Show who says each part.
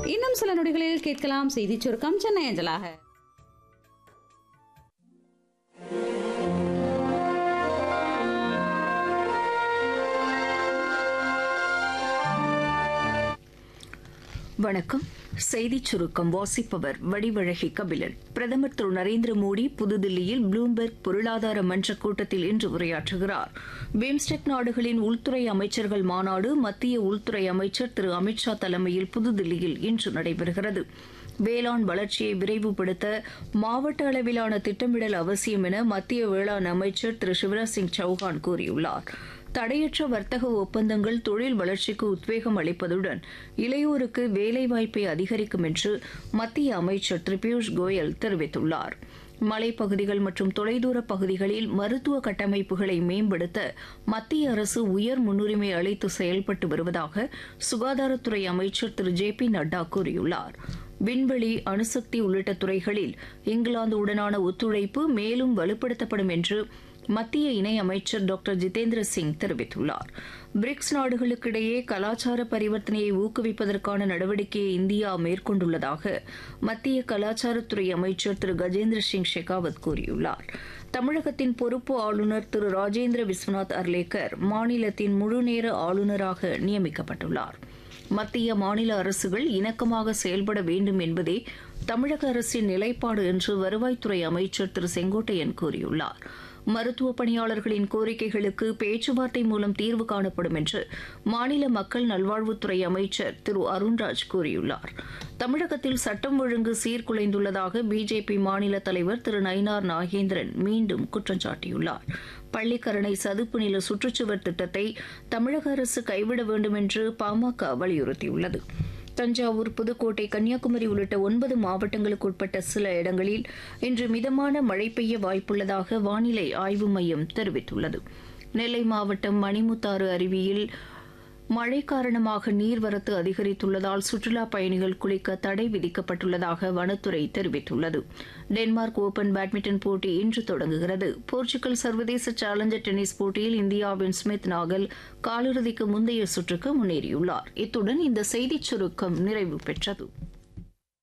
Speaker 1: இன்னும் சில நொடிகளில் கேட்கலாம் செய்தி சுருக்கம் சென்னை அஞ்சலாக
Speaker 2: வணக்கம் செய்திச் சுருக்கம் வாசிப்பவர் வடிவழகி கபிலன் பிரதமர் திரு நரேந்திர மோடி புதுதில்லியில் ப்ளூம்பெர்க் பொருளாதார மன்ற கூட்டத்தில் இன்று உரையாற்றுகிறார் பிம்ஸ்டெக் நாடுகளின் உள்துறை அமைச்சர்கள் மாநாடு மத்திய உள்துறை அமைச்சர் திரு அமித்ஷா தலைமையில் புதுதில்லியில் இன்று நடைபெறுகிறது வேளாண் வளர்ச்சியை விரைவுபடுத்த மாவட்ட அளவிலான திட்டமிடல் அவசியம் என மத்திய வேளாண் அமைச்சர் திரு சிவராஜ் சிங் சௌஹான் கூறியுள்ளார் தடையற்ற வர்த்தக ஒப்பந்தங்கள் தொழில் வளர்ச்சிக்கு உத்வேகம் அளிப்பதுடன் இளையோருக்கு வேலைவாய்ப்பை அதிகரிக்கும் என்று மத்திய அமைச்சர் திரு பியூஷ் கோயல் தெரிவித்துள்ளார் மலைப்பகுதிகள் மற்றும் தொலைதூர பகுதிகளில் மருத்துவ கட்டமைப்புகளை மேம்படுத்த மத்திய அரசு உயர் முன்னுரிமை அளித்து செயல்பட்டு வருவதாக சுகாதாரத்துறை அமைச்சர் திரு ஜே பி நட்டா கூறியுள்ளார் விண்வெளி அணுசக்தி உள்ளிட்ட துறைகளில் இங்கிலாந்துடனான ஒத்துழைப்பு மேலும் வலுப்படுத்தப்படும் என்று மத்திய இணையமைச்சர் டாக்டர் ஜிதேந்திர சிங் தெரிவித்துள்ளார் பிரிக்ஸ் நாடுகளுக்கிடையே கலாச்சார பரிவர்த்தனையை ஊக்குவிப்பதற்கான நடவடிக்கையை இந்தியா மேற்கொண்டுள்ளதாக மத்திய கலாச்சாரத்துறை அமைச்சர் திரு கஜேந்திர சிங் ஷெகாவத் கூறியுள்ளார் தமிழகத்தின் பொறுப்பு ஆளுநர் திரு ராஜேந்திர விஸ்வநாத் அர்லேக்கர் மாநிலத்தின் முழுநேர ஆளுநராக நியமிக்கப்பட்டுள்ளார் மத்திய மாநில அரசுகள் இணக்கமாக செயல்பட வேண்டும் என்பதே தமிழக அரசின் நிலைப்பாடு என்று வருவாய்த்துறை அமைச்சர் திரு செங்கோட்டையன் கூறியுள்ளார் மருத்துவ பணியாளர்களின் கோரிக்கைகளுக்கு பேச்சுவார்த்தை மூலம் தீர்வு காணப்படும் என்று மாநில மக்கள் நல்வாழ்வுத்துறை அமைச்சர் திரு அருண்ராஜ் கூறியுள்ளார் தமிழகத்தில் சட்டம் ஒழுங்கு சீர்குலைந்துள்ளதாக பிஜேபி மாநில தலைவர் திரு நயினார் நாகேந்திரன் மீண்டும் குற்றம் சாட்டியுள்ளார் பள்ளிக்கரணை சதுப்பு நில சுற்றுச்சுவர் திட்டத்தை தமிழக அரசு கைவிட வேண்டும் என்று பாமக வலியுறுத்தியுள்ளது தஞ்சாவூர் புதுக்கோட்டை கன்னியாகுமரி உள்ளிட்ட ஒன்பது மாவட்டங்களுக்கு உட்பட்ட சில இடங்களில் இன்று மிதமான மழை பெய்ய வாய்ப்புள்ளதாக வானிலை ஆய்வு மையம் தெரிவித்துள்ளது நெல்லை மாவட்டம் மணிமுத்தாறு அருவியில் மழை காரணமாக நீர்வரத்து அதிகரித்துள்ளதால் சுற்றுலா பயணிகள் குளிக்க தடை விதிக்கப்பட்டுள்ளதாக வனத்துறை தெரிவித்துள்ளது டென்மார்க் ஓபன் பேட்மிண்டன் போட்டி இன்று தொடங்குகிறது போர்ச்சுகல் சர்வதேச சேலஞ்சர் டென்னிஸ் போட்டியில் இந்தியாவின் ஸ்மித் நாகல் காலிறுதிக்கு முந்தைய சுற்றுக்கு முன்னேறியுள்ளார் இத்துடன் இந்த செய்திச் சுருக்கம் நிறைவு பெற்றது